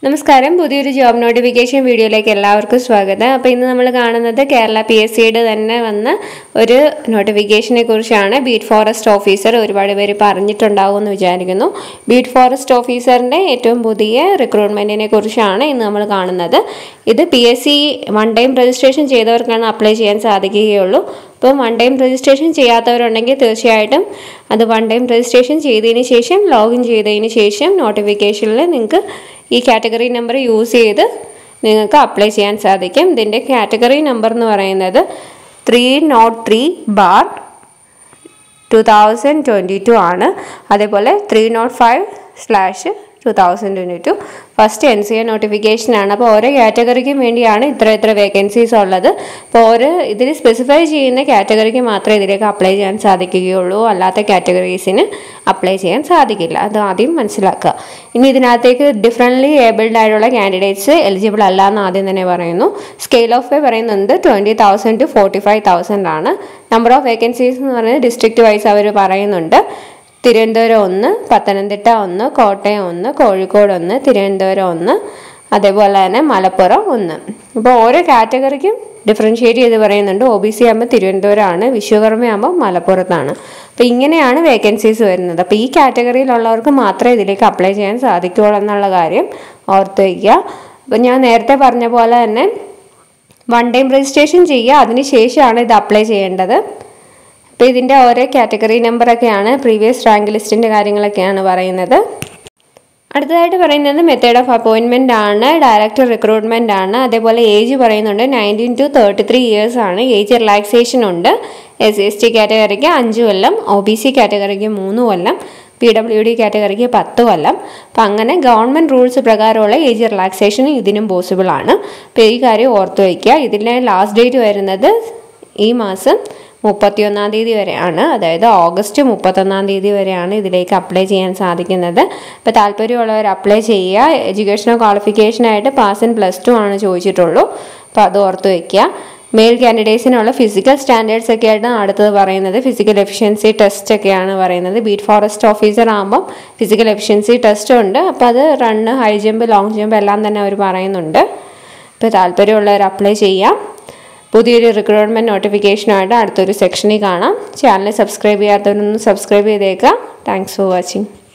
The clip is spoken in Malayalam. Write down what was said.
നമസ്കാരം പുതിയൊരു ജോബ് നോട്ടിഫിക്കേഷൻ വീഡിയോയിലേക്ക് എല്ലാവർക്കും സ്വാഗതം അപ്പോൾ ഇന്ന് നമ്മൾ കാണുന്നത് കേരള പി എസ് സിയുടെ തന്നെ വന്ന ഒരു നോട്ടിഫിക്കേഷനെ കുറിച്ചാണ് ബീറ്റ് ഫോറസ്റ്റ് ഓഫീസർ ഒരുപാട് പേര് പറഞ്ഞിട്ടുണ്ടാവും എന്ന് വിചാരിക്കുന്നു ബീറ്റ് ഫോറസ്റ്റ് ഓഫീസറിൻ്റെ ഏറ്റവും പുതിയ റിക്രൂട്ട്മെൻറ്റിനെ കുറിച്ചാണ് ഇന്ന് നമ്മൾ കാണുന്നത് ഇത് P S C one time registration ചെയ്തവർക്കാണ് അപ്ലൈ ചെയ്യാൻ സാധിക്കുകയുള്ളൂ അപ്പോൾ വൺ ടൈം രജിസ്ട്രേഷൻ ചെയ്യാത്തവരുണ്ടെങ്കിൽ തീർച്ചയായിട്ടും അത് വൺ ടൈം രജിസ്ട്രേഷൻ ചെയ്തതിന് ശേഷം ലോഗിൻ ചെയ്തതിന് ശേഷം നോട്ടിഫിക്കേഷനിൽ നിങ്ങൾക്ക് ഈ കാറ്റഗറി നമ്പർ യൂസ് ചെയ്ത് നിങ്ങൾക്ക് അപ്ലൈ ചെയ്യാൻ സാധിക്കും ഇതിൻ്റെ കാറ്റഗറി നമ്പർ എന്ന് പറയുന്നത് three nought three bar two thousand twenty two ആണ് അതേപോലെ three nought five slash two thousand twenty two first N C A നോട്ടിഫിക്കേഷനാണ് അപ്പോൾ ഓരോ കാറ്റഗറിക്കും വേണ്ടിയാണ് ഇത്ര ഇത്ര വേക്കൻസീസ് ഉള്ളത് അപ്പോൾ ഓരോ ഇതിൽ സ്പെസിഫൈ ചെയ്യുന്ന കാറ്റഗറിക്ക് മാത്രമേ ഇതിലേക്ക് അപ്ലൈ ചെയ്യാൻ സാധിക്കുകയുള്ളൂ അല്ലാത്ത കാറ്റഗറീസിന് അപ്ലൈ ചെയ്യാൻ സാധിക്കില്ല അത് ആദ്യം മനസ്സിലാക്കുക ഇനി ഇതിനകത്തേക്ക് ഡിഫറെൻ്റ്ലി ഏബിൾഡ് ആയിട്ടുള്ള കാൻഡിഡേറ്റ്സ് എലിജിബിൾ അല്ല എന്ന് ആദ്യം തന്നെ പറയുന്നു സ്കെയിൽ ഓഫ് പേ പറയുന്നത് twenty thousand to forty five thousand ആണ് നമ്പർ ഓഫ് വേക്കൻസീസ് എന്ന് പറയുന്നത് ഡിസ്ട്രിക്റ്റ് വൈസ് അവർ പറയുന്നുണ്ട് തിരുവനന്തപുരം ഒന്ന് പത്തനംതിട്ട ഒന്ന് കോട്ടയം ഒന്ന് കോഴിക്കോട് ഒന്ന് തിരുവനന്തപുരം ഒന്ന് അതേപോലെ തന്നെ മലപ്പുറം ഒന്ന് അപ്പോൾ ഓരോ കാറ്റഗറിക്കും ഡിഫറൻഷ്യേറ്റ് ചെയ്ത് പറയുന്നുണ്ട് ഒ ബി സി ആകുമ്പോൾ തിരുവനന്തപുരമാണ് വിശ്വകർമ്മ ആകുമ്പോൾ മലപ്പുറത്താണ് അപ്പോൾ ഇങ്ങനെയാണ് വേക്കൻസീസ് വരുന്നത് അപ്പോൾ ഈ കാറ്റഗറിയിലുള്ളവർക്ക് മാത്രമേ ഇതിലേക്ക് അപ്ലൈ ചെയ്യാൻ സാധിക്കുകയുള്ളൂ എന്നുള്ള കാര്യം ഓർത്ത് വയ്ക്കുക അപ്പോൾ ഞാൻ നേരത്തെ പറഞ്ഞ പോലെ തന്നെ വൺ ടൈം രജിസ്ട്രേഷൻ ചെയ്യുക അതിന് ശേഷമാണ് ഇത് അപ്ലൈ ചെയ്യേണ്ടത് അപ്പോൾ ഇതിൻ്റെ ഓരോ കാറ്റഗറി നമ്പറൊക്കെയാണ് പ്രീവിയസ് റാങ്ക് ലിസ്റ്റിൻ്റെ കാര്യങ്ങളൊക്കെയാണ് പറയുന്നത് അടുത്തതായിട്ട് പറയുന്നത് മെത്തേഡ് ഓഫ് അപ്പോയിൻമെൻ്റ് ആണ് ഡയറക്റ്റ് റിക്രൂട്ട്മെൻ്റ് ആണ് അതേപോലെ ഏജ് പറയുന്നുണ്ട് nineteen to thirty three years ആണ് ഏജ് റിലാക്സേഷൻ ഉണ്ട് എസ് സി എസ് ടി കാറ്റഗറിക്ക് അഞ്ച് കൊല്ലം ഒ ബി സി കാറ്റഗറിക്ക് മൂന്ന് കൊല്ലം പി ഡബ്ല്യു ഡി കാറ്റഗറിക്ക് പത്ത് കൊല്ലം അപ്പം അങ്ങനെ ഗവൺമെൻറ് റൂൾസ് പ്രകാരമുള്ള ഏജ് റിലാക്സേഷൻ ഇതിനും പോസിബിൾ ആണ് അപ്പോൾ ഈ കാര്യം ഓർത്ത് വയ്ക്കുക ഇതിൻ്റെ ലാസ്റ്റ് ഡേറ്റ് വരുന്നത് ഈ മാസം മുപ്പത്തിയൊന്നാം തീയതി വരെയാണ് അതായത് ഓഗസ്റ്റ് മുപ്പത്തൊന്നാം തീയതി വരെയാണ് ഇതിലേക്ക് അപ്ലൈ ചെയ്യാൻ സാധിക്കുന്നത് അപ്പോൾ താല്പര്യമുള്ളവർ അപ്ലൈ ചെയ്യുക എഡ്യൂക്കേഷണൽ ക്വാളിഫിക്കേഷനായിട്ട് പാസ് ഇൻ പ്ലസ് ടു ആണ് ചോദിച്ചിട്ടുള്ളൂ അപ്പോൾ അത് ഓർത്ത് വയ്ക്കുക മെയിൽ കാൻഡിഡേറ്റ്സിനുള്ള ഫിസിക്കൽ സ്റ്റാൻഡേർഡ്സ് ഒക്കെ ആയിട്ട് അടുത്തത് പറയുന്നത് ഫിസിക്കൽ എഫിഷ്യൻസി ടെസ്റ്റ് ഒക്കെയാണ് പറയുന്നത് ബീറ്റ് ഫോറസ്റ്റ് ഓഫീസർ ആകുമ്പം ഫിസിക്കൽ എഫിഷ്യൻസി ടെസ്റ്റ് ഉണ്ട് അപ്പോൾ അത് run high jump long jump എല്ലാം തന്നെ അവർ പറയുന്നുണ്ട് ഇപ്പോൾ താല്പര്യമുള്ളവർ അപ്ലൈ ചെയ്യാം പുതിയൊരു റിക്രൂട്ട്മെൻറ്റ് നോട്ടിഫിക്കേഷനായിട്ട് അടുത്തൊരു സെക്ഷനിൽ കാണാം ചാനൽ സബ്സ്ക്രൈബ് ചെയ്യാത്തവരൊന്ന് സബ്സ്ക്രൈബ് ചെയ്തേക്കാം താങ്ക്സ് ഫോർ വാച്ചിങ്